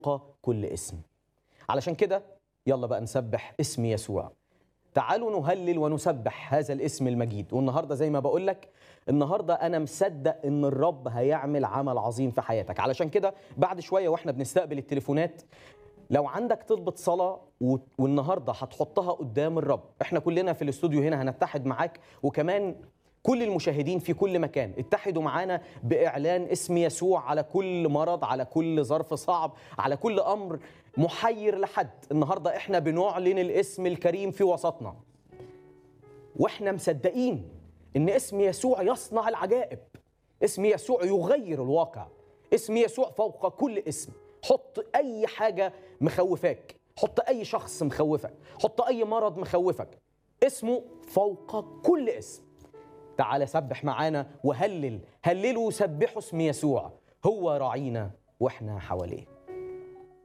كل اسم علشان كده يلا بقى نسبح اسم يسوع تعالوا نهلل ونسبح هذا الاسم المجيد والنهارده زي ما بقول لك النهارده انا مصدق ان الرب هيعمل عمل عظيم في حياتك علشان كده بعد شويه واحنا بنستقبل التليفونات لو عندك طلبة صلاة و- والنهاردة هتحطها قدام الرب احنا كلنا في الاستوديو هنا هنتحد معاك وكمان كل المشاهدين في كل مكان اتحدوا معانا بإعلان اسم يسوع على كل مرض على كل ظرف صعب على كل أمر محير لحد النهاردة احنا بنعلن الاسم الكريم في وسطنا واحنا مصدقين ان اسم يسوع يصنع العجائب اسم يسوع يغير الواقع اسم يسوع فوق كل اسم حط اي حاجه مخوفاك حط اي شخص مخوفك حط اي مرض مخوفك اسمه فوق كل اسم تعال سبح معانا وهلل هللوا وسبحوا اسم يسوع هو راعينا واحنا حواليه